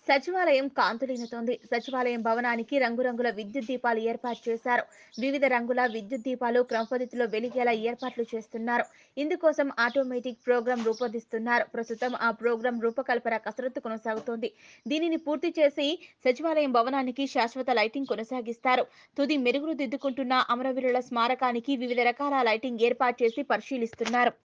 సచివాలయం కాంతులీనుతోంది సచివాలయం భవనానికి రంగురంగుల విద్యుత్ దీపాలు ఏర్పాటు చేశారు వివిధ రంగుల విద్యుత్ దీపాలు క్రమపద్ధతిలో వెలిగేలా ఏర్పాట్లు చేస్తున్నారు ఇందుకోసం ఆటోమేటిక్ ప్రోగ్రాం రూపొందిస్తున్నారు ప్రస్తుతం ఆ ప్రోగ్రాం రూపకల్పన కసరత్తు కొనసాగుతోంది దీనిని పూర్తి చేసి సచివాలయం భవనానికి శాశ్వత లైటింగ్ కొనసాగిస్తారు తుది మెరుగులు దిద్దుకుంటున్న అమరవీరుల స్మారకానికి వివిధ రకాల లైటింగ్ ఏర్పాటు చేసి పరిశీలిస్తున్నారు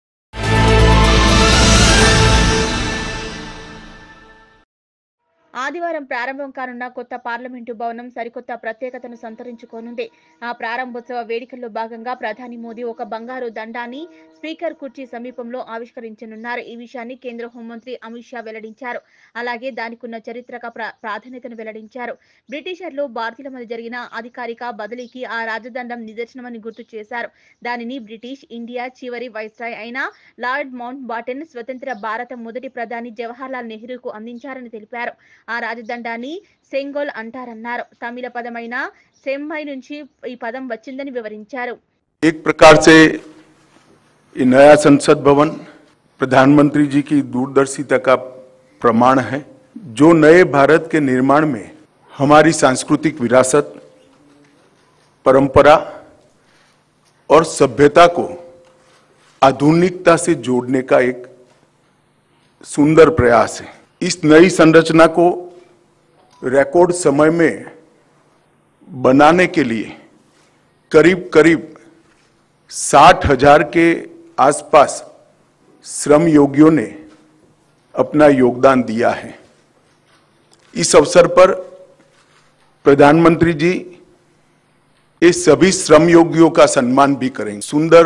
ఆదివారం ప్రారంభం కానున్న కొత్త పార్లమెంటు భవనం సరికొత్త ప్రత్యేకతను సంతరించుకోనుంది ఆ ప్రారంభోత్సవ వేడుకల్లో భాగంగా ప్రధాని మోదీ ఒక బంగారు దండాన్ని స్పీకర్ కుర్చీ సమీపంలో ఆవిష్కరించనున్నారు ఈ విషయాన్ని కేంద్ర హోంమంత్రి అమిత్ షా వెల్లడించారు అలాగే దానికున్న చరిత్రక ప్ర- ప్రాధాన్యతను వెల్లడించారు బ్రిటిషర్లు భారతీయుల మధ్య జరిగిన అధికారిక బదిలీకి ఆ రాజదండం నిదర్శనమని గుర్తు చేశారు దానిని బ్రిటిష్ ఇండియా చివరి వైస్రాయ్ అయిన లార్డ్ మౌంట్ బాటెన్ స్వతంత్ర భారత మొదటి ప్రధాని జవహర్లాల్ నెహ్రూకు అందించారని తెలిపారు ఆ రాజదండాన్ని సెంగోల్ అంటారన్నారు తమిళ పదమైన సెంబై నుంచి ఈ పదం వచ్చిందని వివరించారు एक प्रकार से ये नया संसद भवन प्रधानमंत्री जी की दूरदर्शिता का प्रमाण है जो नए भारत के निर्माण में हमारी सांस्कृतिक विरासत परंपरा और सभ्यता को आधुनिकता से जोड़ने का एक सुंदर प्रयास है इस नई संरचना को रिकॉर्ड समय में बनाने के लिए करीब करीब साठ हजार के आसपास श्रम योगियों ने अपना योगदान दिया है इस अवसर पर प्रधानमंत्री जी ये सभी श्रम योगियों का सम्मान भी करेंगे सुंदर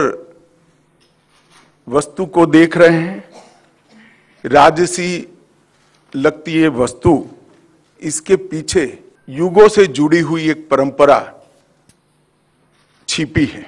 वस्तु को देख रहे हैं राजसी लगती ये वस्तु इसके पीछे युगों से जुड़ी हुई एक परंपरा छिपी है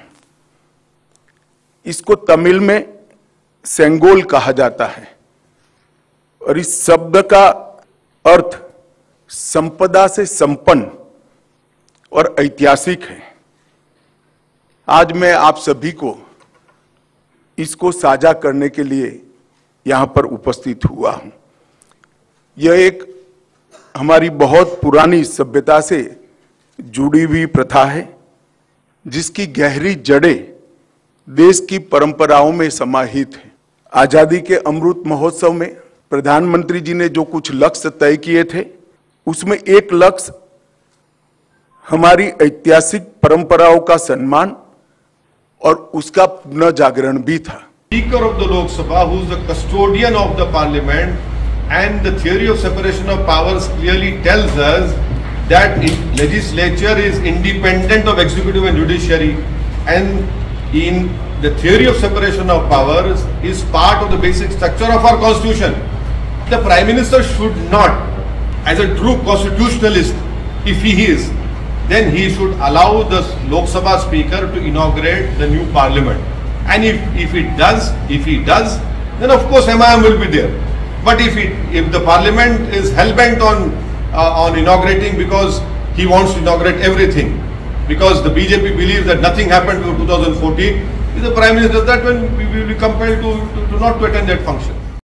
इसको तमिल में सेंगोल कहा जाता है और इस शब्द का अर्थ संपदा से संपन्न और ऐतिहासिक है आज मैं आप सभी को इसको साझा करने के लिए यहां पर उपस्थित हुआ हूं यह एक हमारी बहुत पुरानी सभ्यता से जुड़ी हुई प्रथा है जिसकी गहरी जड़ें देश की परंपराओं में समाहित है आजादी के अमृत महोत्सव में प्रधानमंत्री जी ने जो कुछ लक्ष्य तय किए थे उसमें एक लक्ष्य हमारी ऐतिहासिक परंपराओं का सम्मान और उसका पुनः जागरण भी था Speaker of the Lok Sabha, who is the custodian of the parliament, and the theory of separation of powers clearly tells us that in- legislature is independent of executive and judiciary, and in the theory of separation of powers is part of the basic structure of our constitution. The prime minister should not, as a true constitutionalist, if he is, then he should allow the Lok Sabha speaker to inaugurate the new parliament. And if, if it does, if he does, then of course MIM will be there. But if it, if the parliament is hell-bent on, uh, on inaugurating because he wants to inaugurate everything, because the BJP believes that nothing happened to 2014, if the prime minister does that, when we will be compelled to, to, to not to attend that function.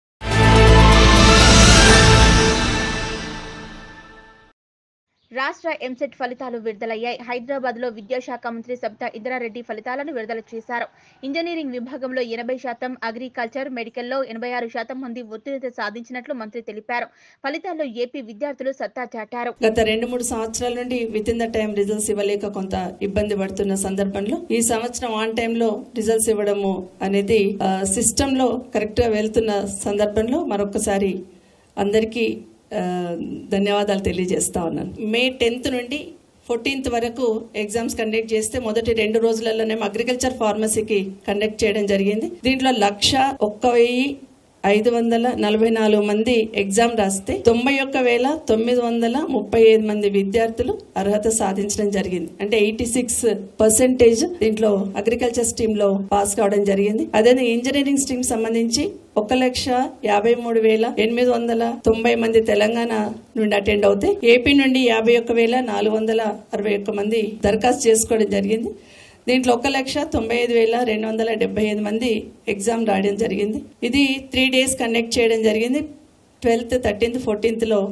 రాష్ట్ర ఎంసెట్ ఫలితాలు విడుదలయ్యాయి హైదరాబాద్ లో విద్యాశాఖ మంత్రి సబితా ఇంద్రారెడ్డి ఫలితాలను విడుదల చేశారు engineering విభాగంలో ఎనభై శాతం అగ్రికల్చర్ మెడికల్లో ఎనభై ఆరు శాతం మంది ఉత్తీర్ణత సాధించినట్లు మంత్రి తెలిపారు ఫలితాల్లో ఏపీ విద్యార్థులు సత్తా చాటారు గత రెండు మూడు సంవత్సరాల నుండి within the time results ఇవ్వలేక కొంత ఇబ్బంది పడుతున్న సందర్భంలో ఈ సంవత్సరం ఆన్ టైం లో రిజల్ట్స్ ఇవ్వడము అనేది సిస్టమ్ లో కరెక్ట్ గా వెళ్తున్న సందర్భంలో మరొకసారి అందరికీ ఆ, ధన్యవాదాలు తెలియజేస్తా ఉన్నాను మే టెన్త్ నుండి ఫోర్టీన్త్ వరకు ఎగ్జామ్స్ కండక్ట్ చేస్తే మొదటి రెండు రోజులలోనే అగ్రికల్చర్ ఫార్మసీకి కండక్ట్ చేయడం జరిగింది దీంట్లో లక్ష ఒక్క వెయ్యి ఐదు వందల నలభై నాలుగు మంది ఎగ్జామ్ రాస్తే తొంభై ఒక్క వేల తొమ్మిది వందల ముప్పై ఐదు మంది విద్యార్థులు అర్హత సాధించడం జరిగింది అంటే ఎయిటీ సిక్స్ పర్సెంటేజ్ దీంట్లో అగ్రికల్చర్ స్ట్రీమ్ లో పాస్ కావడం జరిగింది అదే ఇంజనీరింగ్ స్ట్రీమ్ సంబంధించి ఒక లక్ష యాభై మూడు వేల ఎనిమిది వందల తొంభై మంది తెలంగాణ నుండి అటెండ్ అవుతాయి ఏపీ నుండి యాభై ఒక్క వేల నాలుగు వందల అరవై ఒక్క మంది దరఖాస్తు చేసుకోవడం జరిగింది దీంట్లో ఒక లక్ష తొంభై ఐదు వేల రెండు వందల డెబ్బై ఐదు మంది ఎగ్జామ్ రాయడం జరిగింది ఇది త్రీ డేస్ కండక్ట్ చేయడం జరిగింది ట్వెల్త్ థర్టీన్త్ ఫోర్టీన్త్లో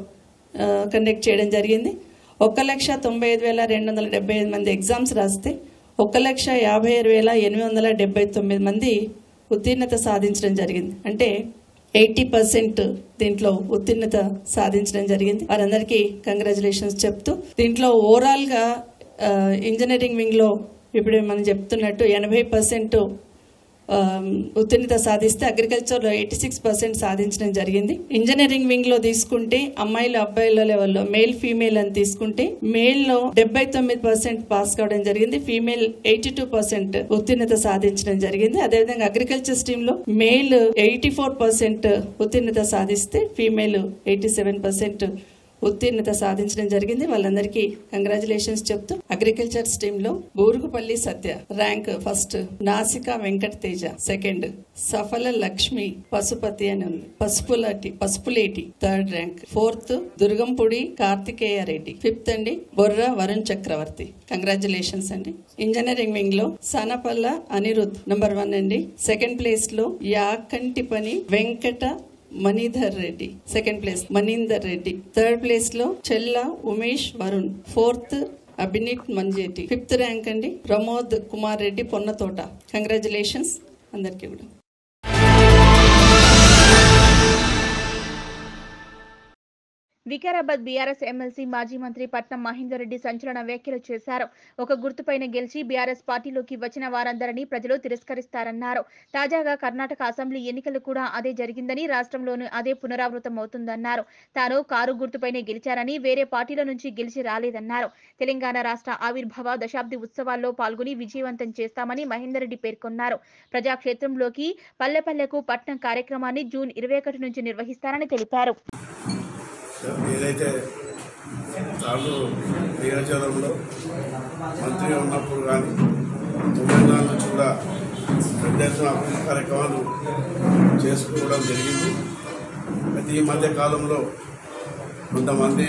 కండక్ట్ చేయడం జరిగింది ఒక లక్ష తొంభై ఐదు వేల రెండు వందల డెబ్బై ఐదు మంది ఎగ్జామ్స్ రాస్తే ఒక లక్ష యాభై ఆరు వేల ఎనిమిది వందల డెబ్బై తొమ్మిది మంది ఉత్తీర్ణత సాధించడం జరిగింది అంటే ఎయిటీ పర్సెంట్ దీంట్లో ఉత్తీర్ణత సాధించడం జరిగింది వారందరికీ కంగ్రాచులేషన్స్ చెప్తూ దీంట్లో ఓవరాల్గా ఇంజనీరింగ్ వింగ్లో ఇప్పుడే మనం చెప్తున్నట్టు ఎనభై పర్సెంట్ ఉత్తీర్ణత సాధిస్తే అగ్రికల్చర్లో ఎయిటీ సిక్స్ పర్సెంట్ సాధించడం జరిగింది ఇంజనీరింగ్ వింగ్ లో తీసుకుంటే అమ్మాయిలు అబ్బాయిల లెవెల్లో మేల్ ఫీమేల్ అని తీసుకుంటే మేల్ లో డెబ్బై తొమ్మిది పర్సెంట్ పాస్ కావడం జరిగింది ఫీమేల్ ఎయిటీ టూ పర్సెంట్ ఉత్తీర్ణత సాధించడం జరిగింది అదేవిధంగా అగ్రికల్చర్ స్ట్రీమ్ లో మేల్ ఎయిటీ ఫోర్ పర్సెంట్ ఉత్తీర్ణత సాధిస్తే ఫీమేల్ ఎయిటీ సెవెన్ పర్సెంట్ ఉత్తీర్ణత సాధించడం జరిగింది వాళ్ళందరికీ కంగ్రాచులేషన్స్ చెప్తూ అగ్రికల్చర్ స్ట్రీమ్ లో బూరుగుపల్లి సత్య rank first Nasika Venkata Teja second Saphala Lakshmi Pasupathi అని ఉంది Pasupuleti Pasupuleti third rank fourth Durgampudi Karthikeya Reddy fifth అండి బొర్ర వరుణ్ చక్రవర్తి కంగ్రాచులేషన్స్ అండి ఇంజనీరింగ్ వింగ్ లో సనపల్ల అనిరుద్ నంబర్ వన్ అండి సెకండ్ ప్లేస్ లో Yakanti Pani Venkata Manidhar Reddy second place Manindar Reddy third place లో Chella Umesh Varun fourth Abhineeth Manjeti fifth rank అండి ప్రమోద్ కుమార్ రెడ్డి పొన్నతోట కంగ్రాచులేషన్స్ అందరికీ కూడా వికారాబాద్ బీఆర్ఎస్ ఎమ్మెల్సీ మాజీ మంత్రి పట్నం మహేందర్ రెడ్డి సంచలన వ్యాఖ్యలు చేశారు ఒక గుర్తుపైన గెలిచి బీఆర్ఎస్ పార్టీలోకి వచ్చిన వారందరినీ ప్రజలు తిరస్కరిస్తారన్నారు తాజాగా కర్ణాటక అసెంబ్లీ ఎన్నికలు కూడా అదే జరిగిందని రాష్ట్రంలోనూ అదే పునరావృతం అవుతుందన్నారు తాను కారు గుర్తుపైనే గెలిచారని వేరే పార్టీల నుంచి గెలిచి రాలేదన్నారు తెలంగాణ రాష్ట్ర ఆవిర్భావ దశాబ్ది ఉత్సవాల్లో పాల్గొని విజయవంతం చేస్తామని మహేందర్ రెడ్డి పేర్కొన్నారు ప్రజాక్షేత్రంలోకి పల్లెపల్లెకు పట్నం కార్యక్రమాన్ని జూన్ ఇరవై ఒకటి నుంచి నిర్వహిస్తారని తెలిపారు ఏదైతే తాను నియోజకవర్గంలో మంత్రిగా ఉన్నప్పుడు కానీ తొమ్మిది నాలుగు నుంచి కూడా పెద్ద ఎత్తున అభివృద్ధి కార్యక్రమాలు చేసుకోవడం జరిగింది అయితే ఈ మధ్య కాలంలో కొంతమంది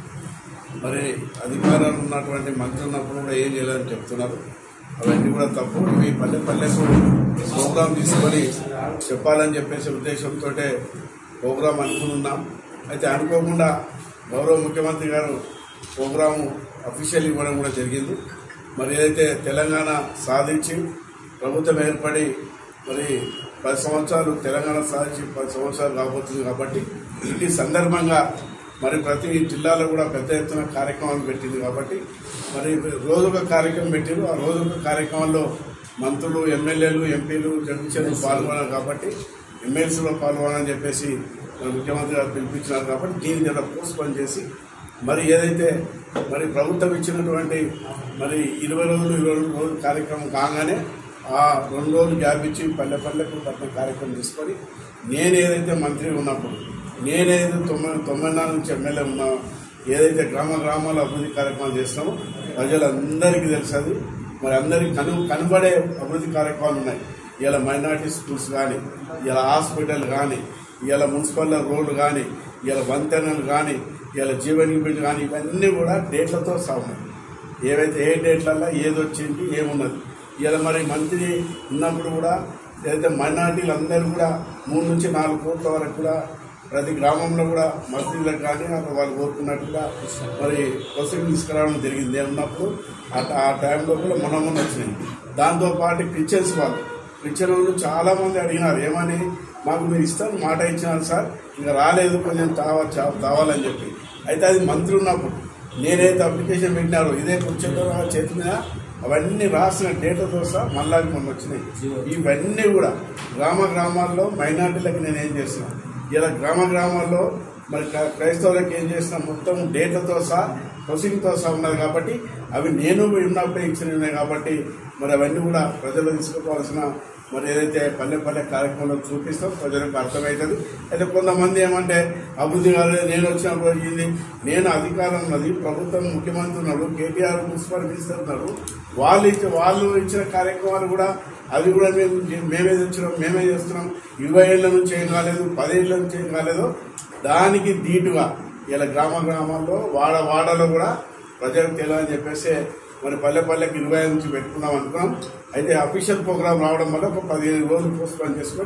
మరి అధికారాలు ఉన్నటువంటి మంత్రి ఉన్నప్పుడు కూడా ఏం చేయాలని చెప్తున్నారు అవన్నీ కూడా తప్పు ఇవి పల్లె పల్లెకు ప్రోగ్రాం తీసుకొని చెప్పాలని చెప్పేసి ఉద్దేశంతో ప్రోగ్రాం అనుకున్నాం అయితే అనుకోకుండా గౌరవ ముఖ్యమంత్రి గారు ప్రోగ్రాము అఫీషియల్ ఇవ్వడం కూడా జరిగింది మరి ఏదైతే తెలంగాణ సాధించి ప్రభుత్వం ఏర్పడి మరి పది సంవత్సరాలు తెలంగాణ సాధించి పది సంవత్సరాలు రాబోతుంది కాబట్టి ఇంటి సందర్భంగా మరి ప్రతి జిల్లాలో కూడా పెద్ద ఎత్తున కార్యక్రమాలు పెట్టింది కాబట్టి మరి రోజొక కార్యక్రమం పెట్టారు ఆ రోజొక కార్యక్రమంలో మంత్రులు ఎమ్మెల్యేలు ఎంపీలు జడ్పీచర్లు పాల్గొన్నారు కాబట్టి ఎమ్మెల్సీలో పాల్గొనాలని చెప్పేసి మరి ముఖ్యమంత్రి గారు పిలిపించినారు కాబట్టి దీన్ని జర పోస్ట్ పని చేసి మరి ఏదైతే మరి ప్రభుత్వం ఇచ్చినటువంటి మరి ఇరవై రోజులు ఇరవై రెండు రోజులు కార్యక్రమం కాగానే ఆ రెండు రోజులు గ్యాప్ ఇచ్చి పల్లె పల్లెకు పట్టిన కార్యక్రమం తీసుకొని నేను ఏదైతే మంత్రి ఉన్నప్పుడు నేనేదైతే తొమ్మిది తొంభై నాలుగు నుంచి ఎమ్మెల్యే ఉన్నా ఏదైతే గ్రామ గ్రామాల అభివృద్ధి కార్యక్రమాలు చేస్తామో ప్రజలందరికీ తెలుసు అది మరి అందరికి కను కనబడే అభివృద్ధి కార్యక్రమాలు ఉన్నాయి ఇలా మైనార్టీ స్కూల్స్ కానీ ఇలా హాస్పిటల్ కానీ ఇలా మున్సిపల్ రోడ్లు కానీ ఇలా వంతెనలు కానీ ఇలా జీవని బిల్లు కానీ ఇవన్నీ కూడా డేట్లతో సహా ఏవైతే ఏ డేట్లలో ఏది వచ్చింది ఏమున్నది ఇలా మరి మంత్రి ఉన్నప్పుడు కూడా ఏదైతే మైనార్టీలు అందరూ కూడా మూడు నుంచి నాలుగు కోట్ల వరకు కూడా ప్రతి గ్రామంలో కూడా మసీదులకు కానీ అక్కడ వాళ్ళు కోరుకున్నట్టుగా మరి వసతులు తీసుకురావడం జరిగింది నేను ఉన్నప్పుడు ఆ- ఆ టైంలో కూడా మొన్న మొన్న వచ్చినాయి దాంతో పాటు క్రిస్టియన్స్ వాళ్ళు క్రిస్టియన్ వాళ్ళు చాలా మంది అడిగినారు ఏమని మాకు మీరు ఇస్తాను మాట ఇచ్చినారు సార్ ఇంకా రాలేదు కొంచెం తావ చా- తావాలని చెప్పి అయితే అది మంత్రి ఉన్నప్పుడు నేనైతే అప్లికేషన్ పెట్టినారో ఇదే కూర్చోతో చేతి మీద అవన్నీ రాసిన డేటాతో సహా మళ్ళా మొన్న వచ్చినాయి ఇవన్నీ కూడా గ్రామ గ్రామాల్లో మైనార్టీలకు నేను ఏం చేస్తున్నాను ఇలా గ్రామ గ్రామాల్లో మరి క్ర- క్రైస్తవులకు ఏం చేసిన మొత్తం డేటాతో సహా ప్రొసీడింగ్తో సహా ఉన్నది కాబట్టి అవి నేను ఉన్నప్పుడే ఇచ్చినవి ఉన్నాయి కాబట్టి మరి అవన్నీ కూడా ప్రజలు తీసుకోవాల్సిన మరి ఏదైతే పల్లె పల్లె కార్యక్రమంలో చూపిస్తాం ప్రజలకు అర్థమవుతుంది అయితే కొంతమంది ఏమంటే అభివృద్ధి కాలేదు నేను వచ్చినప్పుడు అయ్యింది నేను అధికారం ఉన్నది ప్రభుత్వం ముఖ్యమంత్రి ఉన్నాడు కేటీఆర్ మున్సిపల్ మినిస్టర్ ఉన్నారు వాళ్ళు ఇచ్చిన వాళ్ళు ఇచ్చిన కార్యక్రమాలు కూడా అవి కూడా మేము మేమే తెచ్చినాం మేమే చేస్తున్నాం ఇరవై ఏళ్ల నుంచి ఏం కాలేదు పదేళ్ల నుంచి ఏం కాలేదు దానికి ధీటుగా ఇలా గ్రామ గ్రామాల్లో వాడ వాడలో కూడా ప్రజలకు తెలియాలని చెప్పేసి మరి పల్లె పల్లెకి ఇరవై ఐదు నుంచి పెట్టుకుందాం అనుకున్నాం అయితే అఫీషియల్ ప్రోగ్రామ్ రావడం వల్ల ఒక పదిహేను రోజులు పోస్ట్ పోన్ చేసుకొని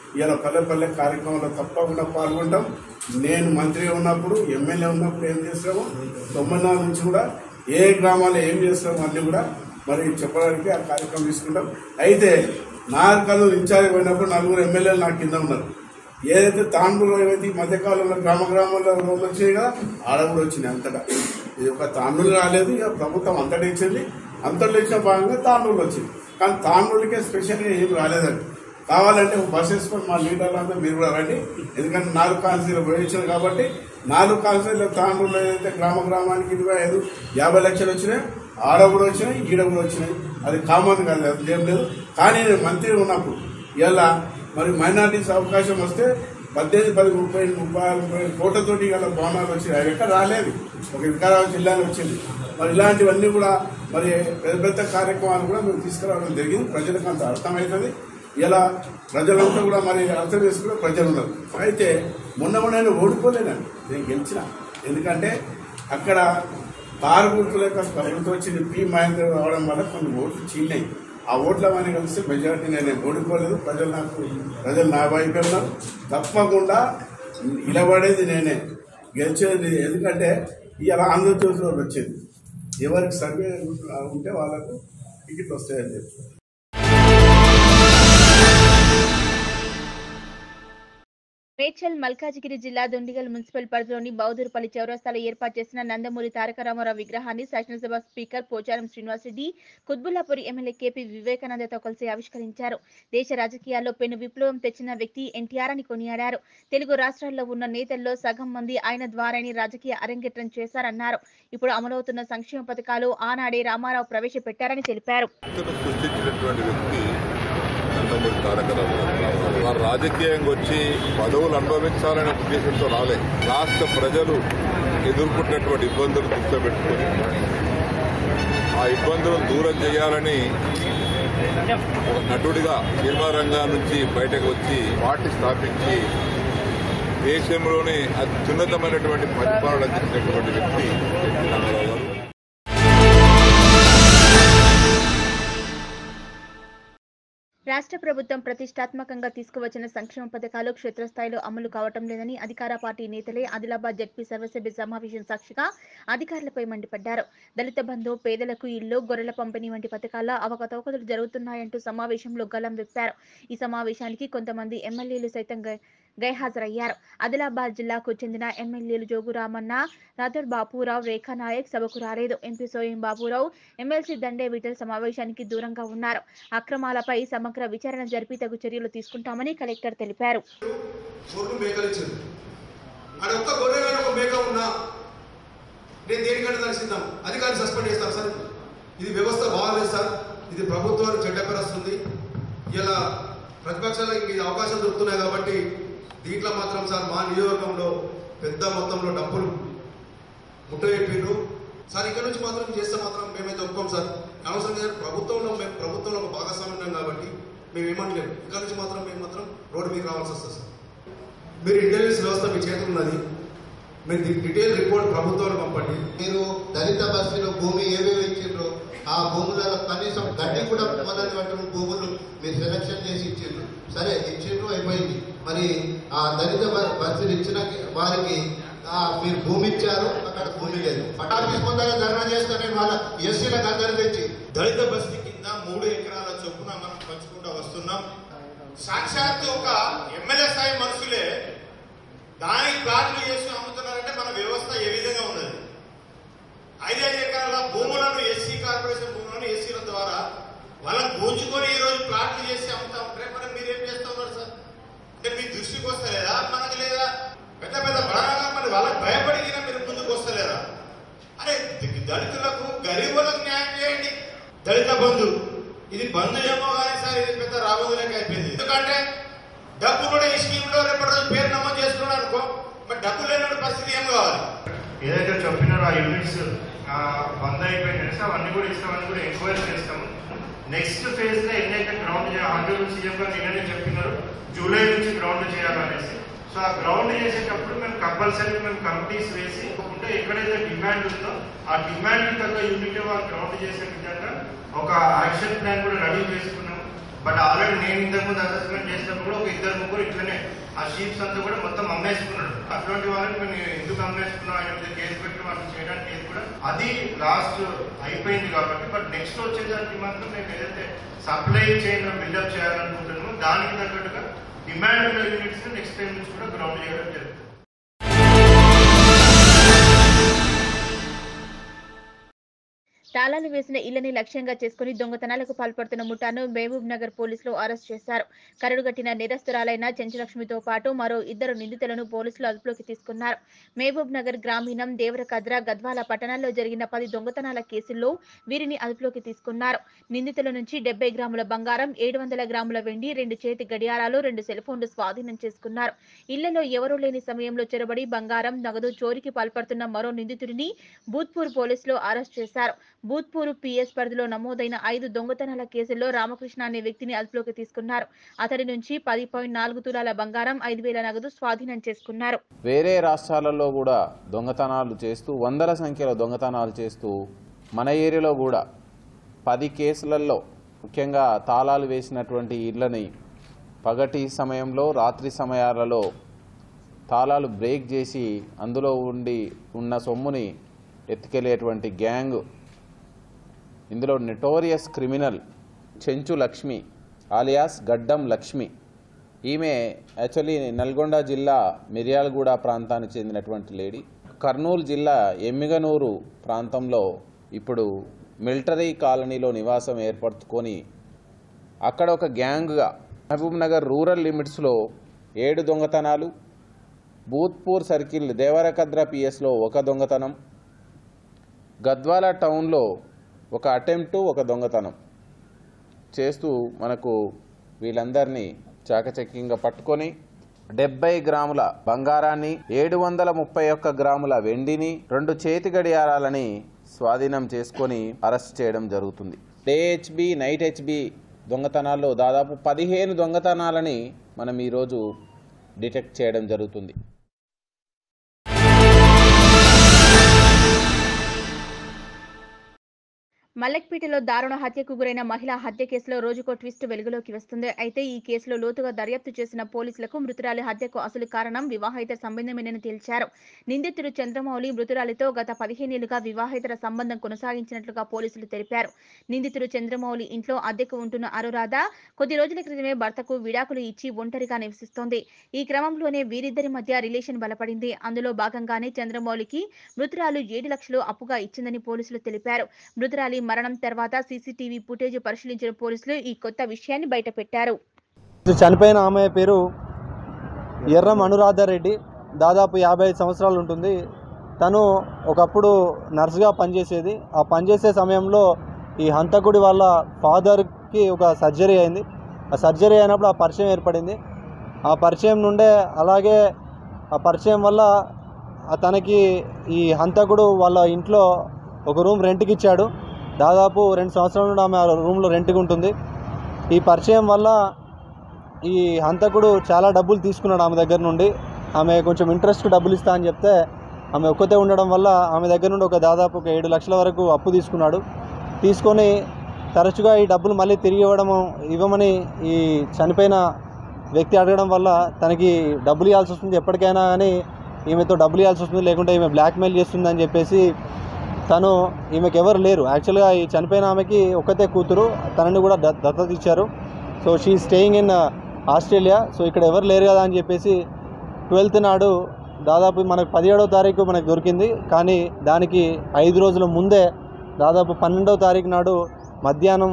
ఇలా పల్లె పల్లె కార్యక్రమంలో తప్పకుండా పాల్గొంటాం నేను మంత్రి ఉన్నప్పుడు ఎమ్మెల్యే ఉన్నప్పుడు ఏం చేస్తామో తొమ్మిది నాలుగు నుంచి కూడా ఏ గ్రామాల్లో ఏం చేస్తామో అన్ని కూడా మరి చెప్పడానికి ఆ కార్యక్రమం తీసుకుంటాం అయితే నాగరికలు ఇన్ఛార్జ్ పోయినప్పుడు నలుగురు ఎమ్మెల్యేలు నా కింద ఉన్నారు ఏదైతే తాండూరులో ఏవైతే ఈ మధ్యకాలంలో గ్రామ గ్రామాల్లో రోడ్లు వచ్చినాయి కదా ఆడ కూడా వచ్చినాయి అంతటా ఇది ఒక తాండూరు రాలేదు ఇక ప్రభుత్వం అంతటా ఇచ్చింది అంతట్లో ఇచ్చిన భాగంగా తాండూరులో వచ్చింది కానీ తాండూరుకే స్పెషల్గా ఏం రాలేదండి కావాలంటే ఒక బస్ వేసుకొని మా లీడర్లంతా మీరు కూడా రండి ఎందుకంటే నాలుగు కాన్సీలు పోయించారు కాబట్టి నాలుగు కాన్సీలు తాండూరులో ఏదైతే గ్రామ గ్రామానికి ఇరవై ఐదు యాభై లక్షలు వచ్చినాయి ఆడ కూడా వచ్చినాయి ఈడ కూడా వచ్చినాయి అది కామన్ కాదు అది ఏం లేదు కానీ నేను మంత్రి ఉన్నప్పుడు ఇలా మరి మైనార్టీస్ అవకాశం వస్తే పద్దెనిమిది పది ముప్పై ముప్పై ముప్పై కోట్లతోటి గల భవనాలు వచ్చినాయి అవి ఎక్కడ రాలేదు ఒక వికారాబాద్ జిల్లాలో వచ్చింది మరి ఇలాంటివన్నీ కూడా మరి పెద్ద పెద్ద కార్యక్రమాలు కూడా మేము తీసుకురావడం జరిగింది ప్రజలకు అంత అర్థమవుతుంది ఇలా ప్రజలంతా కూడా మరి అర్థం చేసుకునే ప్రజలు ఉన్నారు అయితే మొన్న మొన్న నేను ఓడిపోలేనండి నేను గెలిచిన ఎందుకంటే అక్కడ కారు గుర్తుల యొక్క ప్రభుత్వం వచ్చింది పి మహేంద్ర రావడం వల్ల కొన్ని ఓట్లు చీలినాయి ఆ ఓట్ల వారిని కలిసి మెజారిటీ నేను ఓడిపోలేదు ప్రజలు నాకు ప్రజలు నా వైపే ఉన్నారు తప్పకుండా నిలబడేది నేనే గెలిచేది ఎందుకంటే ఇలా ఆంధ్రజ్యోతిలో వచ్చింది ఎవరికి సర్వే ఉంటే వాళ్ళకు టికెట్లు వస్తాయని చెప్పి మేడ్చల్ మల్కాజిగిరి జిల్లా దొండిగల్ మున్సిపల్ పరిధిలోని బౌదూరుపల్లి చౌరస్తాలో ఏర్పాటు చేసిన నందమూరి తారక రామారావు విగ్రహాన్ని శాసనసభ speaker Pocharam Srinivas Reddy Quthbullapur MLA KP వివేకానందతో కలిసి ఆవిష్కరించారు దేశ రాజకీయాల్లో పెను విప్లవం తెచ్చిన వ్యక్తి ఎన్టీఆర్ అని కొనియాడారు తెలుగు రాష్ట్రాల్లో ఉన్న నేతల్లో సగం మంది ఆయన ద్వారానే రాజకీయ అరంగేట్రం చేశారన్నారు ఇప్పుడు అమలవుతున్న సంక్షేమ పథకాలు ఆనాడే రామారావు ప్రవేశపెట్టారని తెలిపారు వ్యక్తులు సృష్టించినటువంటి వ్యక్తి నందమూరి తారక రామారావు వారు రాజకీయంగా వచ్చి పదవులు అనుభవించాలనే ఉద్దేశంతో రాలే రాష్ట్ర ప్రజలు ఎదుర్కొంటున్నటువంటి ఇబ్బందులు దృష్టిలో పెట్టుకొని ఆ ఇబ్బందులను దూరం చేయాలని ఒక నటుడిగా సినిమా రంగం నుంచి బయటకు వచ్చి పార్టీ స్థాపించి దేశంలోనే అత్యున్నతమైనటువంటి పరిపాలన అందించినటువంటి వ్యక్తి ఎన్టీ రామారావు గారు రాష్ట్ర ప్రభుత్వం ప్రతిష్టాత్మకంగా తీసుకువచ్చిన సంక్షేమ పథకాలు క్షేత్రస్థాయిలో అమలు కావటం లేదని అధికార పార్టీ నేతలే ఆదిలాబాద్ జడ్పీ సర్వసభ్య సమావేశం సాక్షిగా అధికారులపై మండిపడ్డారు దళిత బంధు పేదలకు ఇల్లు గొర్రెల పంపిణీ వంటి పథకాల అవకతవకలు జరుగుతున్నాయంటూ సమావేశంలో గలం విప్పారు ఈ సమావేశానికి కొంతమంది ఎమ్మెల్యేలు సైతం గై- గైహాజరయ్యారు ఆదిలాబాద్ జిల్లాకు చెందిన ఎమ్మెల్యేలు జోగు రామన్న రాథోడ్ బాపురావు రేఖా నాయక్ సభకు రాలేదు ఎంపీ సోయం బాబురావు ఎమ్మెల్సీ దండే విఠల్ సమావేశానికి దూరంగా ఉన్నారు అక్రమాలపై సమగ్ర విచారణ జరిపి తగు చర్యలు తీసుకుంటామని కలెక్టర్ తెలిపారు గొర్రెలు మేకలు ఇచ్చారు ఆడ ఒక్క గొర్రె కానీ ఒక మేక ఉన్నా నేను దేనికంటే దాన్ని సిద్ధం అధికారిని సస్పెండ్ చేస్తాను సార్ ఇది వ్యవస్థ బాగాలేదు సార్ ఇది ప్రభుత్వానికి చెడ్డ పేరు వస్తుంది ఇలా ప్రతిపక్షాలకు ఇది అవకాశం దొరుకుతున్నాయి కాబట్టి దీంట్లో మాత్రం సార్ మా నియోజకవర్గంలో పెద్ద మొత్తంలో డబ్బులు ముట్టబెట్టిండ్రు సార్ ఇక్కడ నుంచి మాత్రం చేస్తే మాత్రం మేమైతే ఒప్పుకోం సార్ అనవసరంగా ప్రభుత్వంలో మేము ప్రభుత్వంలో ఒక భాగస్వామ్యం ఉన్నాం కాబట్టి మేము ఏమంటలేము ఇక్కడ నుంచి మాత్రం మేము మాత్రం రోడ్డు మీకు రావాల్సి వస్తుంది సార్ మీరు ఇంటెలిజెన్స్ వ్యవస్థ మీ చేతులు ఉన్నది మీరు దీని డీటెయిల్ రిపోర్ట్ ప్రభుత్వానికి పంపండి మీరు దళిత బస్తీలో భూమి ఏవేవి ఇచ్చిండ్రో ఆ భూములలో కనీసం గడ్డి కూడా మొదలైనటువంటి భూములు మీరు సెలక్షన్ చేసి ఇచ్చిండ్రు సరే ఇచ్చిండ్రు అయిపోయింది మరి ఆ దళిత బ- బస్తీలు ఇచ్చిన వారికి ఆ మీరు భూమి ఇచ్చారు అక్కడ భూమి లేదు పటాఫీస్ ముందర ధర్నా చేస్తానే వాళ్ళ ఎస్సీలకు అందరు తెచ్చి దళిత బస్తీ కింద మూడు ఎకరాల చొప్పున మనం పంచుకుంటూ వస్తున్నాం సాక్షాత్తు ఒక ఎమ్మెల్యే స్థాయి మనుషులే దానికి ప్లాట్లు చేసి అమ్ముతున్నారంటే మన వ్యవస్థ ఏ విధంగా ఉన్నది ఐదైదు ఎకరాల భూములను ఎస్సీ కార్పొరేషన్ భూములను ఎస్సీల ద్వారా వాళ్ళని గుంజుకొని ఈ రోజు ప్లాట్లు చేసి అమ్ముతా ఉంటారే మరి మీరేం చేస్తా ఉన్నారు సార్ అంటే మీ దృష్టికి వస్తలేదా మనకు లేదా పెద్ద పెద్ద బడాగా మరి వాళ్ళకి భయపడిగినా మీరు ముందుకు వస్తలేరా అరే ది- దళితులకు గరీబులకు న్యాయం చేయండి దళిత బంధు ఇది బంధు ఏమో కానీ సార్ ఇది పెద్ద రాబోదులకి అయిపోయింది ఎందుకంటే డబ్బు కూడా ఈ స్కీమ్ లో రేపటి రోజు పేరు నమోదు చేసుకున్నాడు అనుకో మరి డబ్బు లేని పరిస్థితి ఏం కావాలి ఏదైతే చెప్పినారో ఆ యూనిట్స్ బంద్ అయిపోయినాయి సార్ అవన్నీ కూడా ఇస్తామని కూడా ఎంక్వైరీ చేస్తాము నెక్స్ట్ ఫేజ్ లో ఎన్నైతే గ్రౌండ్ ఆంధ్రప్రదేశ్ సీఎం గారు నిన్ననే చెప్పినారు జూలై నుంచి గ్రౌండ్ చేయాలనేసి సో ఆ గ్రౌండ్ చేసేటప్పుడు మేము కంపల్సరీ మేము కమిటీస్ వేసి ఉంటే ఎక్కడైతే డిమాండ్ ఉందో ఆ డిమాండ్ తగ్గ యూనిట్ వాళ్ళు గ్రౌండ్ చేసే విధంగా ఒక యాక్షన్ ప్లాన్ కూడా రెడీ చేసుకున్నాము బట్ ఆల్రెడీ నేను ఇంతకుముందు అసెస్మెంట్ చేసినప్పుడు కూడా ఒక ఇద్దరు ముగ్గురు ఇట్లనే ఆ షీప్స్ అంతా కూడా మొత్తం అమ్మేసుకున్నాడు అటువంటి వాళ్ళని మేము ఎందుకు అమ్మేసుకున్నాం ఆయన మీద కేసు పెట్టి వాళ్ళు చేయడానికి ఏది కూడా అది లాస్ట్ అయిపోయింది కాబట్టి బట్ నెక్స్ట్ వచ్చేదానికి మాత్రం మేము ఏదైతే సప్లై చైన్ బిల్డప్ చేయాలనుకుంటున్నామో దానికి తగ్గట్టుగా డిమాండ్ ఉన్న యూనిట్స్ నెక్స్ట్ టైం నుంచి కూడా గ్రౌండ్ చేయడం జరుగుతుంది తాళాలు వేసిన ఇళ్లని లక్ష్యంగా చేసుకుని దొంగతనాలకు పాల్పడుతున్న ముఠాను మహబూబ్ నగర్ పోలీసులు అరెస్ట్ చేశారు కరడుగట్టిన నిరస్తురాలైన చెంచులక్ష్మితో పాటు మరో ఇద్దరు నిందితులను పోలీసులు అదుపులోకి తీసుకున్నారు మహబూబ్ నగర్ గ్రామీణం దేవరకద్ర గద్వాల పట్టణాల్లో జరిగిన పది దొంగతనాల కేసుల్లో వీరిని అదుపులోకి తీసుకున్నారు నిందితుల నుంచి డెబ్బై గ్రాముల బంగారం ఏడు వందల గ్రాముల వెండి రెండు చేతి గడియారాలు రెండు సెల్ ఫోన్లు స్వాధీనం చేసుకున్నారు ఇళ్లలో ఎవరూ లేని సమయంలో చొరబడి బంగారం నగదు చోరీకి పాల్పడుతున్న మరో నిందితుడిని బూత్పూర్ పోలీసులు అరెస్ట్ చేశారు బూత్పూర్ పిఎస్ పరిధిలో నమోదైన ఐదు దొంగతనాల కేసుల్లో రామకృష్ణ అనే వ్యక్తిని అదుపులోకి తీసుకున్నారు అతడి నుంచి పది పాయింట్ నాలుగు తులాల బంగారం ఐదు వేల నగదు స్వాధీనం చేసుకున్నారు వేరే రాష్ట్రాలలో కూడా దొంగతనాలు చేస్తూ వందల సంఖ్యలో దొంగతనాలు చేస్తూ మన ఏరియాలో కూడా పది కేసులలో ముఖ్యంగా తాళాలు వేసినటువంటి ఇళ్ళని పగటి సమయంలో రాత్రి సమయాలలో తాళాలు బ్రేక్ చేసి అందులో ఉండి ఉన్న సొమ్ముని ఎత్తుకెళ్లేటువంటి గ్యాంగ్ ఇందులో notorious criminal Chenchu Lakshmi alias Gaddam Lakshmi ఈమె యాక్చువల్లీ నల్గొండ జిల్లా మిర్యాలగూడ ప్రాంతానికి చెందినటువంటి లేడీ కర్నూలు జిల్లా ఎమ్మిగనూరు ప్రాంతంలో ఇప్పుడు మిలిటరీ కాలనీలో నివాసం ఏర్పరచుకొని అక్కడ ఒక గ్యాంగ్గా మహబూబ్ నగర్ రూరల్ లిమిట్స్లో ఏడు దొంగతనాలు బూత్పూర్ సర్కిల్ దేవరకద్ర పిఎస్లో ఒక దొంగతనం గద్వాల టౌన్లో ఒక అటెంప్టు ఒక దొంగతనం చేస్తూ మనకు వీళ్ళందరినీ చాకచక్యంగా పట్టుకొని డెబ్బై గ్రాముల బంగారాన్ని ఏడు వందల ముప్పై ఒక్క గ్రాముల వెండిని రెండు చేతి గడియారాలని స్వాధీనం చేసుకొని అరెస్ట్ చేయడం జరుగుతుంది డే హెచ్బి నైట్ హెచ్బి దొంగతనాల్లో దాదాపు పదిహేను దొంగతనాలని మనం ఈరోజు డిటెక్ట్ చేయడం జరుగుతుంది మల్లెక్పేటలో దారుణ హత్యకు గురైన మహిళ హత్య కేసులో రోజుకో ట్విస్ట్ వెలుగులోకి వస్తుంది అయితే ఈ కేసులో లోతుగా దర్యాప్తు చేసిన పోలీసులకు మృతురాలి హత్యకు అసలు కారణం వివాహేతర సంబంధమేనని తేల్చారు నిందితుడు చంద్రమౌళి మృతురాలితో గత పదిహేనేళ్లుగా వివాహేతర సంబంధం కొనసాగించినట్లుగా పోలీసులు తెలిపారు నిందితుడు చంద్రమౌళి ఇంట్లో అద్దెకు ఉంటున్న అనురాధ కొద్ది రోజుల క్రితమే భర్తకు విడాకులు ఇచ్చి ఒంటరిగా నివసిస్తోంది ఈ క్రమంలోనే వీరిద్దరి మధ్య రిలేషన్ బలపడింది అందులో భాగంగానే చంద్రమౌళికి మృతురాలు ఏడు లక్షలు అప్పుగా ఇచ్చిందని పోలీసులు తెలిపారు మృతురాలి మరణం తర్వాత సీసీటీవీ ఫుటేజ్ పరిశీలించిన పోలీసులు ఈ కొత్త విషయాన్ని బయటపెట్టారు చనిపోయిన ఆమె పేరు ఎర్రం అనురాధారెడ్డి దాదాపు యాభై ఐదు సంవత్సరాలు ఉంటుంది తను ఒకప్పుడు నర్సుగా పనిచేసేది ఆ పనిచేసే సమయంలో ఈ హంతకుడి వాళ్ళ ఫాదర్కి ఒక సర్జరీ అయింది ఆ సర్జరీ అయినప్పుడు ఆ పరిచయం ఏర్పడింది ఆ పరిచయం నుండే అలాగే ఆ పరిచయం వల్ల ఆ తనకి ఈ హంతకుడు వాళ్ళ ఇంట్లో ఒక రూమ్ రెంట్కి ఇచ్చాడు దాదాపు రెండు సంవత్సరాల నుండి ఆమె ఆ రూమ్లో రెంట్కి ఉంటుంది ఈ పరిచయం వల్ల ఈ హంతకుడు చాలా డబ్బులు తీసుకున్నాడు ఆమె దగ్గర నుండి ఆమె కొంచెం ఇంట్రెస్ట్ డబ్బులు ఇస్తా అని చెప్తే ఆమె ఒక్కతే ఉండడం వల్ల ఆమె దగ్గర నుండి ఒక దాదాపు ఒక ఏడు లక్షల వరకు అప్పు తీసుకున్నాడు తీసుకొని తరచుగా ఈ డబ్బులు మళ్ళీ తిరిగి ఇవ్వడం ఇవ్వమని ఈ చనిపోయిన వ్యక్తి అడగడం వల్ల తనకి డబ్బులు ఇవ్వాల్సి వస్తుంది ఎప్పటికైనా కానీ ఈమెతో డబ్బులు ఇవ్వాల్సి వస్తుంది లేకుంటే ఈమె బ్లాక్మెయిల్ చేస్తుందని చెప్పేసి తను ఈమెకి ఎవరు లేరు యాక్చువల్గా ఈ చనిపోయిన ఆమెకి ఒక్కతే కూతురు తనని కూడా ద- దత్తత ఇచ్చారు so she staying in Australia so ఇక్కడ ఎవరు లేరు కదా అని చెప్పేసి ట్వెల్త్ నాడు దాదాపు మనకు పదిహేడవ తారీఖు మనకు దొరికింది కానీ దానికి ఐదు రోజుల ముందే దాదాపు పన్నెండవ తారీఖు నాడు మధ్యాహ్నం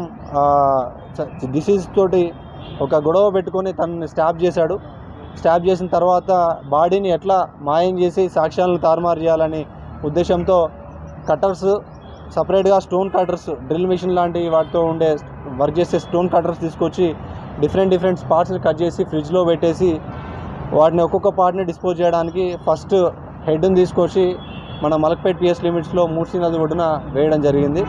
డిసీజ్ తోటి ఒక గొడవ పెట్టుకొని తనని స్టాప్ చేశాడు స్టాప్ చేసిన తర్వాత బాడీని ఎట్లా మాయం చేసి సాక్ష్యాలను తారుమారు చేయాలని ఉద్దేశంతో కట్టర్స్ సపరేట్గా స్టోన్ కట్టర్స్ డ్రిల్ మిషన్ లాంటి వాటితో ఉండే వర్క్ చేసే స్టోన్ కట్టర్స్ తీసుకొచ్చి డిఫరెంట్ డిఫరెంట్ స్పాట్స్ని కట్ చేసి ఫ్రిడ్జ్లో పెట్టేసి వాటిని ఒక్కొక్క పార్ట్ని డిస్పోజ్ చేయడానికి ఫస్ట్ హెడ్ని తీసుకొచ్చి మన మలక్పేట్ పిఎస్ లిమిట్స్లో మూర్తి నది ఒడ్డున వేయడం జరిగింది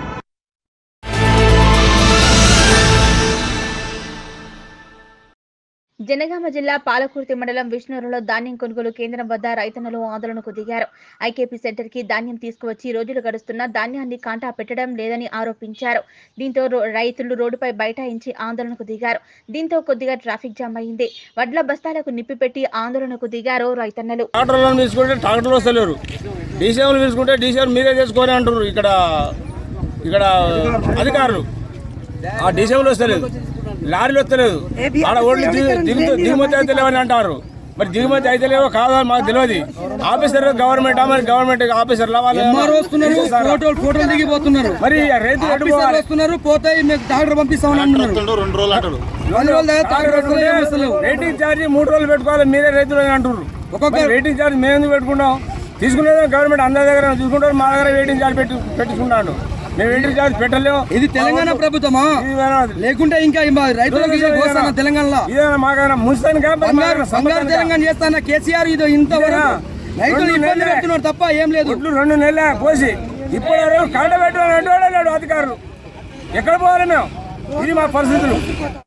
జనగామ జిల్లా పాలకుర్తి మండలం విష్ణురులో ధాన్యం కొనుగోలు కేంద్రం వద్ద రైతన్నలు ఆందోళనకు దిగారు ఐకేపీ సెంటర్ కి ధాన్యం తీసుకువచ్చి రోజులు గడుస్తున్నా ధాన్యాన్ని కాంటా పెట్టడం లేదని ఆరోపించారు దీంతో రో- రైతులు రోడ్డుపై బైఠాయించి ఆందోళనకు దిగారు దీంతో కొద్దిగా ట్రాఫిక్ జామ్ అయింది వడ్ల బస్తాలకు నిప్పిపెట్టి ఆందోళనకు దిగారు రైతన్నలు ట్రాక్టర్లను తీసుకుంటే ట్రాక్టర్లు వస్తలేరు డీసీఎంలు తీసుకుంటే డీసీఎం మీరే చేసుకోని అంటారు ఇక్కడ ఇక్కడ అధికారులు ఆ డీసీఎంలు వస్తలేదు లారీలు వస్తలేదు ఆడ ఓట్లు దిగు- దిగుతూ దిగుమతి అయితే లేవని అంటారు మరి దిగుమతి అయితే లేవో కాదో అని మాకు తెలియదు ఆఫీసర్ గవర్నమెంట్ మరి గవర్నమెంట్ ఆఫీసర్ ఎంఆర్ వస్తున్నారు ఫోటోలు ఫోటోలు దిగిపోతున్నారు మరి రైతు ఆఫీసర్ వస్తున్నారు పోతాయి మీకు డాక్టర్ పంపిస్తామని అంటున్నారు రెండు రోజులు అంటారు రెండు రోజులు దాకా డాక్టర్ వస్తలేరు, ఏం వస్తలేవు. రేటింగ్ ఛార్జ్ మూడు రోజులు పెట్టుకోవాలి మీరే రైతులు అని అంటారు ఒక్కొక్క- మరి రేటింగ్ ఛార్జ్ మేము ఎందుకు పెట్టుకుంటాం తీసుకునేది గవర్నమెంట్ అందరి దగ్గర తీసుకుంటారు మా దగ్గర వెయిటింగ్ ఛార్జ్ పెట్టి పెట్టుకుంటాను మేము వెయిటింగ్ ఛార్జ్ పెట్టలేము ఇది తెలంగాణ ప్రభుత్వమా లేకుంటే ఇంకా ఈ మా రైతులకు ఇది కోస్తానా తెలంగాణలో ఇదేనా మాకైనా ముంచుతాను బంగారు బంగారు తెలంగాణ చేస్తానా కేసీఆర్ ఇది ఇంతవరకు రైతులు ఇబ్బంది పెడుతున్నారు తప్ప ఏం లేదు ఒడ్లు రెండు నెలల పోసి ఇప్పుడు కాంట పెట్టాలని అంటే లేడు అధికారులు ఎక్కడ పోవాలి మేము ఇది మా పరిస్థితులు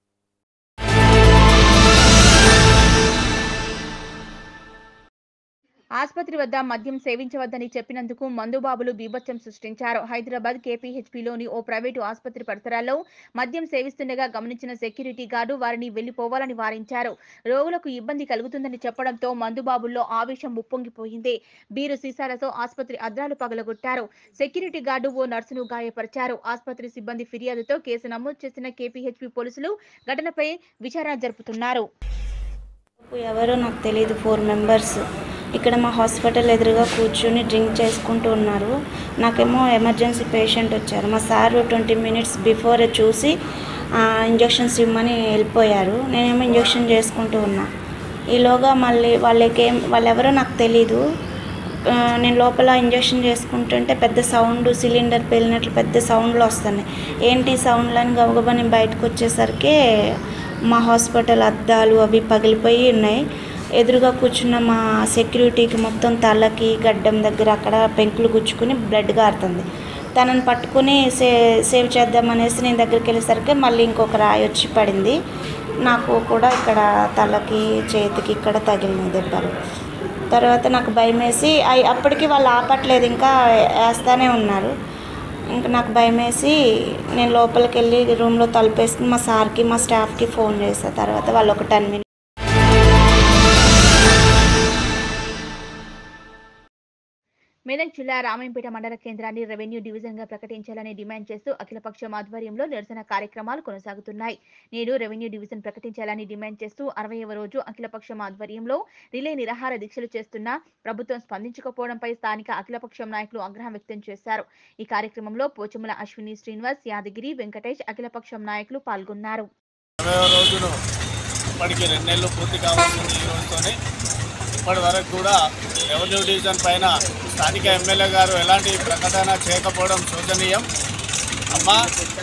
ఆసుపత్రి వద్ద మద్యం సేవించవద్దని చెప్పినందుకు మందుబాబులు బీభత్సం సృష్టించారు హైదరాబాద్ కేపీహెచ్పీలోని ఓ ప్రైవేటు ఆసుపత్రి పరిసరాల్లో మద్యం సేవిస్తుండగా గమనించిన సెక్యూరిటీ గార్డు వారిని వెళ్లిపోవాలని వారించారు రోగులకు ఇబ్బంది కలుగుతుందని చెప్పడంతో మందుబాబుల్లో ఆవేశం ఉప్పొంగిపోయింది బీరు సీసాలతో ఆసుపత్రి అద్దాలు పగలగొట్టారు సెక్యూరిటీ గార్డు ఓ నర్సును గాయపరిచారు ఆసుపత్రి సిబ్బంది ఫిర్యాదుతో కేసు నమోదు చేసిన కేపీహెచ్పీ పోలీసులు ఘటనపై విచారణ జరుపుతున్నారు ఎవరో నాకు తెలియదు ఫోర్ మెంబర్స్ ఇక్కడ మా హాస్పిటల్ ఎదురుగా కూర్చుని డ్రింక్ చేసుకుంటూ ఉన్నారు నాకేమో ఎమర్జెన్సీ పేషెంట్ వచ్చారు మా సార్ ట్వంటీ మినిట్స్ బిఫోర్ చూసి ఇంజెక్షన్స్ ఇవ్వమని వెళ్ళిపోయారు నేనేమో ఇంజెక్షన్ చేసుకుంటూ ఉన్నా ఈలోగా మళ్ళీ వాళ్ళకేం వాళ్ళెవరో నాకు తెలీదు ఆ, నేను లోపల ఇంజెక్షన్ చేసుకుంటుంటే పెద్ద సౌండ్ సిలిండర్ పేలినట్లు పెద్ద సౌండ్లు వస్తున్నాయి ఏంటి సౌండ్లు అని గబగబా నేను బయటకు వచ్చేసరికి మా హాస్పిటల్ అద్దాలు అవి పగిలిపోయి ఉన్నాయి ఎదురుగా కూర్చున్న మా సెక్యూరిటీకి మొత్తం తలకి గడ్డం దగ్గర అక్కడ పెంకులు గుచ్చుకుని బ్లడ్ గారుతుంది తనని పట్టుకుని సే సేవ్ చేద్దామనేసి నేను దగ్గరికి వెళ్ళేసరికి మళ్ళీ ఇంకొక రాయి వచ్చి పడింది నాకు కూడా ఇక్కడ తలకి చేతికి ఇక్కడ తగిలినాయి దెబ్బలు తర్వాత నాకు భయం వేసి అయి- అప్పటికి వాళ్ళు ఆపట్లేదు ఇంకా వేస్తూనే ఉన్నారు ఇంకా నాకు భయం వేసి నేను లోపలికి వెళ్ళి రూమ్లో తలుపేసుకుని మా సార్కి మా స్టాఫ్కి ఫోన్ చేస్తాను తర్వాత వాళ్ళు ఒక టెన్ మినిట్స్ మెదక్ జిల్లా రామాయంపేట మండల కేంద్రాన్ని రెవెన్యూ డివిజన్ గా ప్రకటించాలని డిమాండ్ చేస్తూ అఖిలపక్షం ఆధ్వర్యంలో నిరసన కార్యక్రమాలు కొనసాగుతున్నాయి నేడు రెవెన్యూ డివిజన్ ప్రకటించాలని డిమాండ్ చేస్తూ అరవైవ రోజు అఖిలపక్షం ఆధ్వర్యంలో రిలే నిరాహార దీక్షలు చేస్తున్న ప్రభుత్వం స్పందించకపోవడంపై స్థానిక అఖిలపక్షం నాయకులు ఆగ్రహం వ్యక్తం చేశారు ఈ కార్యక్రమంలో పోచముల అశ్విని శ్రీనివాస్ యాదగిరి వెంకటేష్ అఖిలపక్షం నాయకులు పాల్గొన్నారు ఇరవై రోజును ఇప్పటికి రెండు నెలలు పూర్తి కావాల్సింది ఈ రోజుతోనే ఇప్పటి వరకు కూడా రెవెన్యూ డివిజన్ పైన స్థానిక ఎమ్మెల్యే గారు ఎలాంటి ప్రకటన చేయకపోవడం శోచనీయం అమ్మా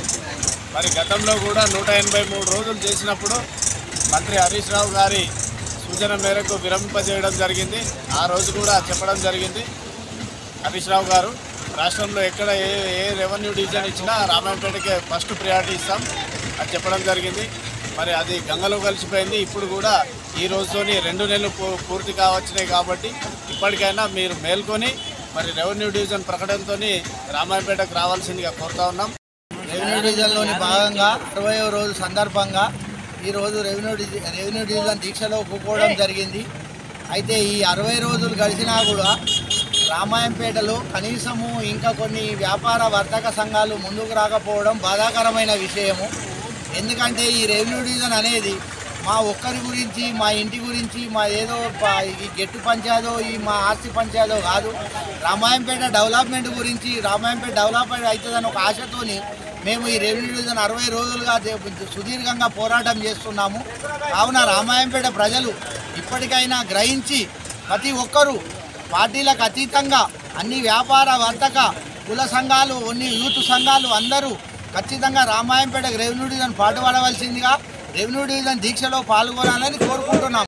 మరి గతంలో కూడా నూట ఎనభై మూడు రోజులు చేసినప్పుడు మంత్రి హరీష్ రావు గారి సూచన మేరకు విరమింపజేయడం జరిగింది ఆ రోజు కూడా చెప్పడం జరిగింది హరీష్ రావు గారు రాష్ట్రంలో ఎక్కడ ఏ ఏ రెవెన్యూ డివిజన్ ఇచ్చినా రామాయంపేటకే ఫస్ట్ ప్రియారిటీ ఇస్తాం అని చెప్పడం జరిగింది మరి అది గంగలో కలిసిపోయింది ఇప్పుడు కూడా ఈ రోజుతోని రెండు నెలలు పూ- పూర్తి కావచ్చినాయి కాబట్టి ఇప్పటికైనా మీరు మేల్కొని మరి రెవెన్యూ డివిజన్ ప్రకటనతో రామాయంపేటకు రావాల్సిందిగా కోరుతా ఉన్నాం రెవెన్యూ డివిజన్లోని భాగంగా అరవయో రోజు సందర్భంగా ఈరోజు రెవెన్యూ డివి రెవెన్యూ డివిజన్ దీక్షలో కూకోవడం జరిగింది అయితే ఈ అరవై రోజులు గడిచినా కూడా రామాయంపేటలో కనీసము ఇంకా కొన్ని వ్యాపార వర్తక సంఘాలు ముందుకు రాకపోవడం బాధాకరమైన విషయము ఎందుకంటే ఈ రెవెన్యూ డివిజన్ అనేది మా ఒక్కరి గురించి మా ఇంటి గురించి మా ఏదో ప- ఈ గెట్టు పంచాయతో ఈ మా ఆస్తి పంచాయతో కాదు రామాయంపేట డెవలప్మెంట్ గురించి రామాయంపేట డెవలప్మెంట్ అవుతుందని ఒక ఆశతోని మేము ఈ రెవెన్యూ డివిజన్ అరవై రోజులుగా దే- సుదీర్ఘంగా పోరాటం చేస్తున్నాము కావున రామాయంపేట ప్రజలు ఇప్పటికైనా గ్రహించి ప్రతి ఒక్కరూ పార్టీలకు అతీతంగా అన్ని వ్యాపార వర్తక కుల సంఘాలు అన్ని యూత్ సంఘాలు అందరూ ఖచ్చితంగా రామాయంపేట రెవెన్యూ డివిజన్ పాటుపడవలసిందిగా రెవెన్యూ డివిజన్ దీక్షలో పాల్గొనాలని కోరుకుంటున్నాం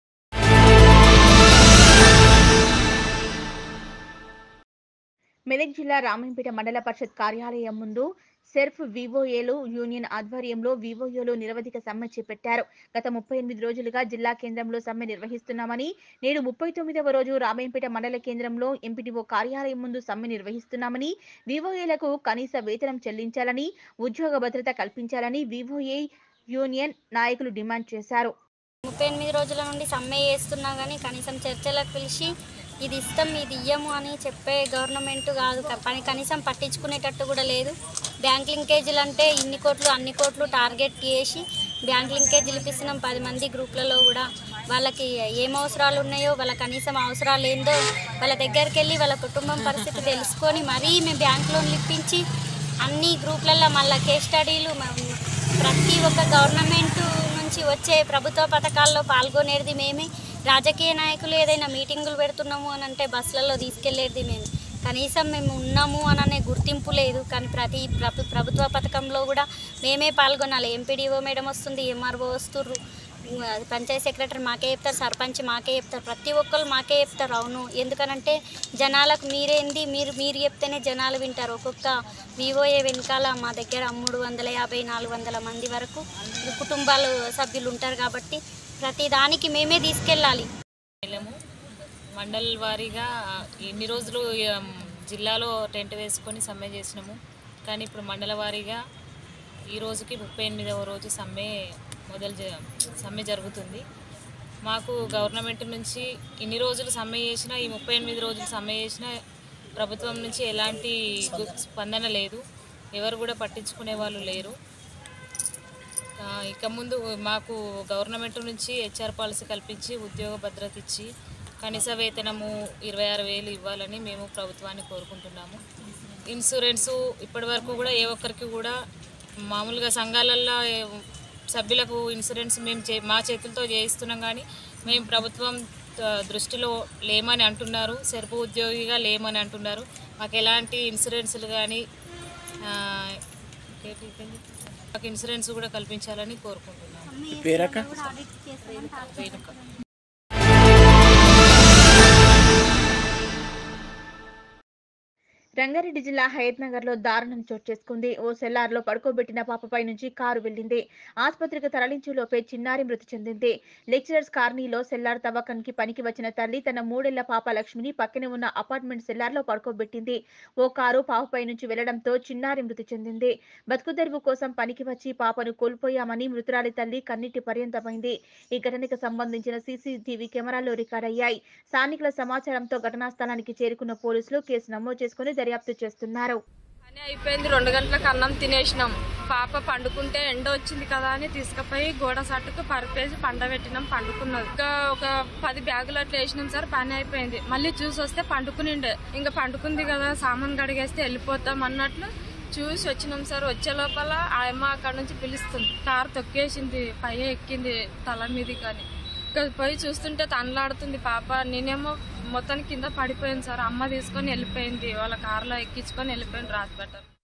మెదక్ జిల్లా రామంపేట మండల పరిషత్ కార్యాలయం ముందు సెర్ఫ్ వివోఏలు యూనియన్ ఆధ్వర్యంలో వివోఏలు నిరవధిక సమ్మె చేపట్టారు గత ముప్పై ఎనిమిది రోజులుగా జిల్లా కేంద్రంలో సమ్మె నిర్వహిస్తున్నామని నేడు ముప్పై తొమ్మిదవ రోజు రామేంపేట మండల కేంద్రంలో ఎంపీడీఓ కార్యాలయం ముందు సమ్మె నిర్వహిస్తున్నామని వివోఏలకు కనీస వేతనం చెల్లించాలని ఉద్యోగ భద్రత కల్పించాలని వివోఏ యూనియన్ నాయకులు డిమాండ్ చేశారు ముప్పై ఎనిమిది రోజుల నుండి సమ్మె చేస్తున్నా కానీ కనీసం చర్చలకు పిలిచి ఇది ఇస్తాం ఇది ఇయ్యము అని చెప్పే గవర్నమెంట్ కాదు క- పని కనీసం పట్టించుకునేటట్టు కూడా లేదు బ్యాంక్ లింకేజీలు అంటే ఇన్ని కోట్లు అన్ని కోట్లు టార్గెట్ చేసి బ్యాంక్ లింకేజీలు ఇప్పిస్తున్నాం పది మంది గ్రూప్లలో కూడా వాళ్ళకి ఏం అవసరాలు ఉన్నాయో వాళ్ళ కనీసం అవసరాలు ఏందో వాళ్ళ దగ్గరికి వెళ్ళి వాళ్ళ కుటుంబం పరిస్థితి తెలుసుకొని మరీ మేము బ్యాంక్ లోన్లు ఇప్పించి అన్ని గ్రూప్లలో మళ్ళీ కేస్ స్టడీలు మ- ప్రతి ఒక్క గవర్నమెంట్ నుంచి వచ్చే ప్రభుత్వ పథకాల్లో పాల్గొనేది మేమే రాజకీయ నాయకులు ఏదైనా మీటింగులు పెడుతున్నాము అని అంటే బస్సులలో తీసుకెళ్లేది మేము కనీసం మేము ఉన్నాము అని అనే గుర్తింపు లేదు కానీ ప్రతి ప్రభు ప్రభుత్వ పథకంలో కూడా మేమే పాల్గొనాలి ఎంపీడీఓ మేడం వస్తుంది ఎంఆర్ఓ వస్తుర్రు ఉమ్, పంచాయతీ సెక్రటరీ మాకే చెప్తారు సర్పంచ్ మాకే చెప్తారు ప్రతి ఒక్కరు మాకే చెప్తారు అవును ఎందుకనంటే జనాలకు మీరేంది మీరు మీరు చెప్తేనే జనాలు వింటారు ఒక్కొక్క వివోఏ వెనకాల మా దగ్గర మూడు వందల యాభై నాలుగు వందల మంది వరకు కుటుంబాలు సభ్యులు ఉంటారు కాబట్టి ప్రతి దానికి మేమే తీసుకెళ్ళాలి వెళ్ళాము మండల్ వారీగా ఎన్ని రోజులు ఉమ్, జిల్లాలో టెంట్ వేసుకొని సమ్మె చేసినాము కానీ ఇప్పుడు మండల వారీగా ఈ రోజుకి ముప్పై ఎనిమిదవ రోజు సమ్మె మొదలు జ- సమ్మె జరుగుతుంది మాకు గవర్నమెంట్ నుంచి ఇన్ని రోజులు సమ్మె చేసినా ఈ ముప్పై ఎనిమిది రోజులు సమ్మె చేసినా ప్రభుత్వం నుంచి ఎలాంటి గు- స్పందన లేదు ఎవరు కూడా పట్టించుకునే వాళ్ళు లేరు ఆ, ఇక ముందు మాకు గవర్నమెంట్ నుంచి హెచ్ఆర్ పాలసీ కల్పించి ఉద్యోగ భద్రత ఇచ్చి కనీస వేతనము ఇరవై ఆరు వేలు ఇవ్వాలని మేము ప్రభుత్వాన్ని కోరుకుంటున్నాము ఇన్సూరెన్సు ఇప్పటి వరకు కూడా ఏ ఒక్కరికి కూడా మామూలుగా సంఘాలల్లో ఏ- సభ్యులకు ఇన్సూరెన్స్ మేము చే మా చేతులతో చేయిస్తున్నాం కానీ మేము ప్రభుత్వం ఆ, దృష్టిలో లేమని అంటున్నారు సెరుపు ఉద్యోగిగా లేమని అంటున్నారు మాకు ఎలాంటి ఇన్సూరెన్సులు కానీ ఆ, ఇంకేంటి ఇంకేంటి? మాకు ఇన్సూరెన్స్ కూడా కల్పించాలని కోరుకుంటున్నాను పేరక్క? రేణుక రంగారెడ్డి జిల్లా హయత్ నగర్ లో దారుణం చోటు చేసుకుంది ఓ సెల్లార్ లో పడుకోబెట్టిన పాపపై నుంచి కారు వెళ్ళింది ఆసుపత్రికి తరలించే లోపే చిన్నారి మృతి చెందింది లెక్చరర్స్ కాలనీలో సెల్లార్ తవ్వకానికి పనికి వచ్చిన తల్లి తన మూడేళ్ల పాప లక్ష్మిని పక్కనే ఉన్న అపార్ట్మెంట్ సెల్లార్ లో పడుకోబెట్టింది ఓ కారు పాపపై నుంచి వెళ్లడంతో చిన్నారి మృతి చెందింది బతుకుదెరువు కోసం పనికి వచ్చి పాపను కోల్పోయామని మృతురాలి తల్లి కన్నీటి పర్యంతమైంది ఈ ఘటనకు సంబంధించిన సీసీటీవీ కెమెరాల్లో రికార్డయ్యాయి స్థానికుల సమాచారంతో ఘటనా స్థలానికి చేరుకున్న పోలీసులు కేసు నమోదు చేసుకుని దర్యాప్తు చేస్తున్నారు పని అయిపోయింది రెండు గంటలకు అన్నం తినేసినాం పాప పండుకుంటే ఎండ వచ్చింది కదా అని తీసుకుపోయి గోడ సట్టుకు పరిపేసి పండబెట్టినాం పండుకున్నది ఇంకా ఒక పది బ్యాగులు అట్లా వేసినాం సార్ పని అయిపోయింది మళ్ళీ చూసి వస్తే పండుకునిండే ఇంకా పండుకుంది కదా సామాన్ గడిగేస్తే వెళ్ళిపోతాం అన్నట్లు చూసి వచ్చినాం సార్ వచ్చే లోపల ఆ అమ్మ అక్కడ నుంచి పిలుస్తుంది కారు తొక్కేసింది పై ఎక్కింది తల మీది కానీ ఇంకా పోయి చూస్తుంటే తనలాడుతుంది పాప నేనేమో మొత్తానికి కింద పడిపోయింది సార్ అమ్మ తీసుకొని వెళ్ళిపోయింది వాళ్ళ కారులో ఎక్కించుకొని వెళ్ళిపోయింది హాస్పిటల్